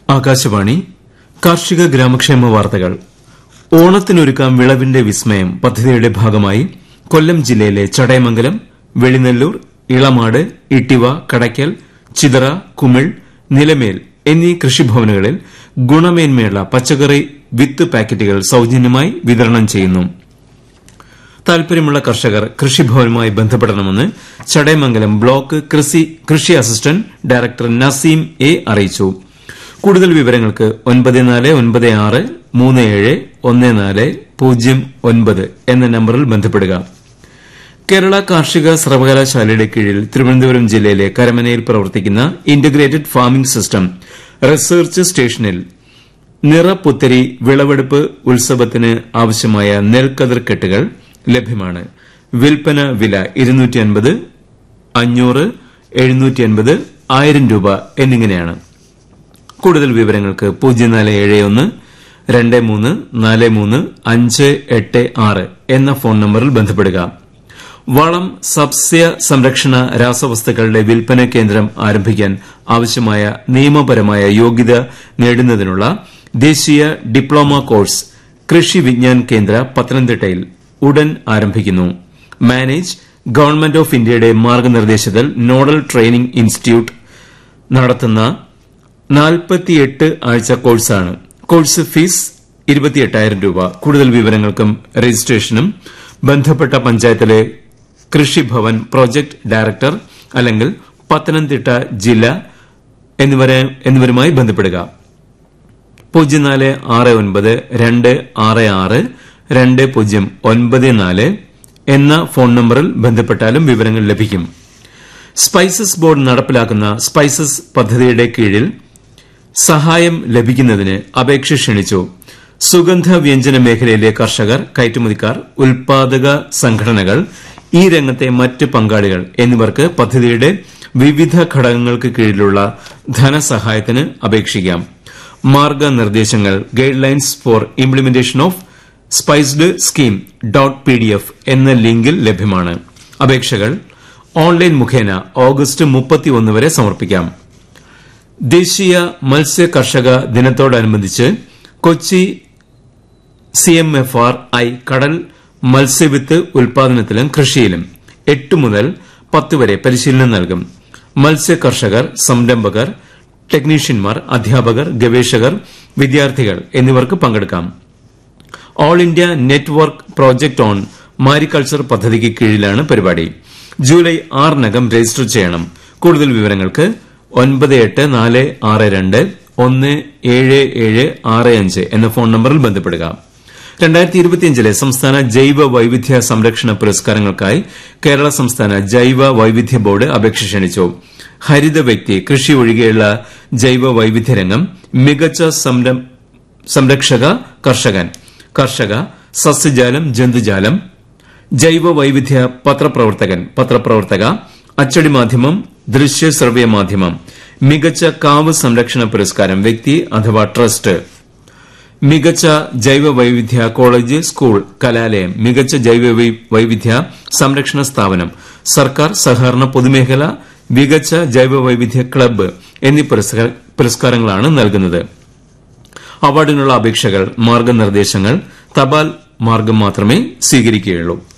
ആകാശവാണി കാർഷിക ഗ്രാമക്ഷേമ വാർത്തകൾ ഓണത്തിനൊരുക്കാം വിളവിന്റെ വിസ്മയം പദ്ധതിയുടെ ഭാഗമായി കൊല്ലം ജില്ലയിലെ ചടയമംഗലം വെളിനെല്ലൂർ ഇളമാട് ഇട്ടിവ കടയ്ക്കൽ ചിതറ കുമിൾ നിലമേൽ എന്നീ കൃഷിഭവനുകളിൽ ഗുണമേന്മയുള്ള പച്ചക്കറി വിത്ത് പാക്കറ്റുകൾ സൌജന്യമായി വിതരണം ചെയ്യുന്നു താൽപര്യമുള്ള കർഷകർ കൃഷിഭവനുമായി ബന്ധപ്പെടണമെന്ന് ചടയമംഗലം ബ്ലോക്ക് കൃഷി അസിസ്റ്റന്റ് ഡയറക്ടർ നസീം എ അറിയിച്ചു കൂടുതൽ വിവരങ്ങൾക്ക് ഒൻപത് നാല് ഒൻപത് ആറ് മൂന്ന് ഏഴ് ഒന്ന് നാല് പൂജ്യം ഒൻപത് എന്ന നമ്പറിൽ ബന്ധപ്പെടുക കേരള കാർഷിക സർവകലാശാലയുടെ കീഴിൽ തിരുവനന്തപുരം ജില്ലയിലെ കരമനയിൽ പ്രവർത്തിക്കുന്ന ഇന്റഗ്രേറ്റഡ് ഫാമിംഗ് സിസ്റ്റം റിസർച്ച് സ്റ്റേഷനിൽ നിറപുത്തരി വിളവെടുപ്പ് ഉത്സവത്തിന് ആവശ്യമായ നെൽക്കതിർ കെട്ടുകൾ ലഭ്യമാണ് വിൽപ്പന വില അഞ്ഞൂറ് എഴുന്നൂറ്റി ആയിരം രൂപ എന്നിങ്ങനെയാണ് കൂടുതൽ വിവരങ്ങൾക്ക് പൂജ്യം നാല് ഏഴ് ഒന്ന് രണ്ട് മൂന്ന് നാല് മൂന്ന് അഞ്ച് എട്ട് ആറ് എന്ന ഫോൺ നമ്പറിൽ ബന്ധപ്പെടുക വളം സസ്യ സംരക്ഷണ രാസവസ്തുക്കളുടെ വിൽപ്പന കേന്ദ്രം ആരംഭിക്കാൻ ആവശ്യമായ നിയമപരമായ യോഗ്യത നേടുന്നതിനുള്ള ദേശീയ ഡിപ്ലോമ കോഴ്സ് കൃഷി വിജ്ഞാൻ കേന്ദ്ര പത്തനംതിട്ടയിൽ ഉടൻ ആരംഭിക്കുന്നു മാനേജ് ഗവൺമെന്റ് ഓഫ് ഇന്ത്യയുടെ മാർഗനിർദ്ദേശത്തിൽ നോഡൽ ട്രെയിനിംഗ് ഇൻസ്റ്റിറ്റ്യൂട്ട് നടത്തുന്ന നാൽപ്പത്തിയെട്ട് ആഴ്ച കോഴ്സാണ് കോഴ്സ് ഫീസ് ഇരുപത്തിയെട്ടായിരം രൂപ കൂടുതൽ വിവരങ്ങൾക്കും രജിസ്ട്രേഷനും ബന്ധപ്പെട്ട പഞ്ചായത്തിലെ കൃഷിഭവൻ പ്രോജക്ട് ഡയറക്ടർ അല്ലെങ്കിൽ പത്തനംതിട്ട ജില്ല എന്നിവരുമായി ബന്ധപ്പെടുക പൂജ്യം നാല് ആറ് ഒൻപത് രണ്ട് ആറ് ആറ് രണ്ട് പൂജ്യം ഒൻപത് നാല് എന്ന ഫോൺ നമ്പറിൽ ബന്ധപ്പെട്ടാലും വിവരങ്ങൾ ലഭിക്കും സ്പൈസസ് ബോർഡ് നടപ്പിലാക്കുന്ന സ്പൈസസ് പദ്ധതിയുടെ കീഴിൽ സഹായം ലഭിക്കുന്നതിന് അപേക്ഷ ക്ഷണിച്ചു സുഗന്ധ വ്യഞ്ജന മേഖലയിലെ കർഷകർ കയറ്റുമതിക്കാർ ഉൽപാദക സംഘടനകൾ ഈ രംഗത്തെ മറ്റ് പങ്കാളികൾ എന്നിവർക്ക് പദ്ധതിയുടെ വിവിധ ഘടകങ്ങൾക്ക് കീഴിലുള്ള ധനസഹായത്തിന് അപേക്ഷിക്കാം മാർഗനിർദ്ദേശങ്ങൾ guidelines for implementation of spiced scheme dot P D F എന്ന ലിങ്കിൽ ലഭ്യമാണ് അപേക്ഷകൾ ഓൺലൈൻ മുഖേന ഓഗസ്റ്റ് മുപ്പത്തിയൊന്ന് വരെ സമർപ്പിക്കാം ദേശീയ മത്സ്യ കർഷക ദിനത്തോടനുബന്ധിച്ച് കൊച്ചി സിഎംഎഫ്ആർ ഐ കടൽ മത്സ്യവിത്ത് ഉൽപാദനത്തിലും കൃഷിയിലും എട്ട് മുതൽ പത്ത് വരെ പരിശീലനം നൽകും മത്സ്യ കർഷകർ സംരംഭകർ ടെക്നീഷ്യന്മാർ അധ്യാപകർ ഗവേഷകർ വിദ്യാർത്ഥികൾ എന്നിവർക്ക് പങ്കെടുക്കാം all India network project on mariculture പദ്ധതിക്ക് കീഴിലാണ് പരിപാടി ജൂലൈ ആറിനകം രജിസ്റ്റർ ചെയ്യണം കൂടുതൽ വിവരങ്ങൾക്ക് ഒൻപത് എട്ട് നാല് ആറ് രണ്ട് ഒന്ന് ഏഴ് ഏഴ് ആറ് അഞ്ച് എന്ന ഫോൺ നമ്പറിൽ ബന്ധപ്പെടുക രണ്ടായിരത്തി ഇരുപത്തിയഞ്ചിലെ സംസ്ഥാന ജൈവ വൈവിധ്യ സംരക്ഷണ പുരസ്കാരങ്ങൾക്കായി കേരള സംസ്ഥാന ജൈവ വൈവിധ്യ ബോർഡ് അപേക്ഷ ക്ഷണിച്ചു ഹരിത വ്യക്തി കൃഷി ഒഴികെയുള്ള ജൈവ വൈവിധ്യ രംഗം മികച്ച സംരക്ഷക കർഷകൻ കർഷക സസ്യജാലം ജന്തുജാലം ജൈവ വൈവിധ്യ പത്രപ്രവർത്തകൻ പത്രപ്രവർത്തക അച്ചടി മാധ്യമം ദൃശ്യ ശ്രവ്യ മാധ്യമം മികച്ച കാവ് സംരക്ഷണ പുരസ്കാരം വ്യക്തി അഥവാ ട്രസ്റ്റ് മികച്ച ജൈവ വൈവിധ്യ കോളേജ് സ്കൂൾ കലാലയം മികച്ച ജൈവ വൈവിധ്യ സംരക്ഷണ സ്ഥാപനം സർക്കാർ സഹകരണ പൊതുമേഖല മികച്ച ജൈവ വൈവിധ്യ ക്ലബ്ബ് എന്നീ പുരസ്കാരങ്ങളാണ് നൽകുന്നത് അവാർഡിനുള്ള അപേക്ഷകൾ മാർഗനിർദ്ദേശങ്ങൾ തപാൽ മാർഗം മാത്രമേ സ്വീകരിക്കുകയുള്ളൂ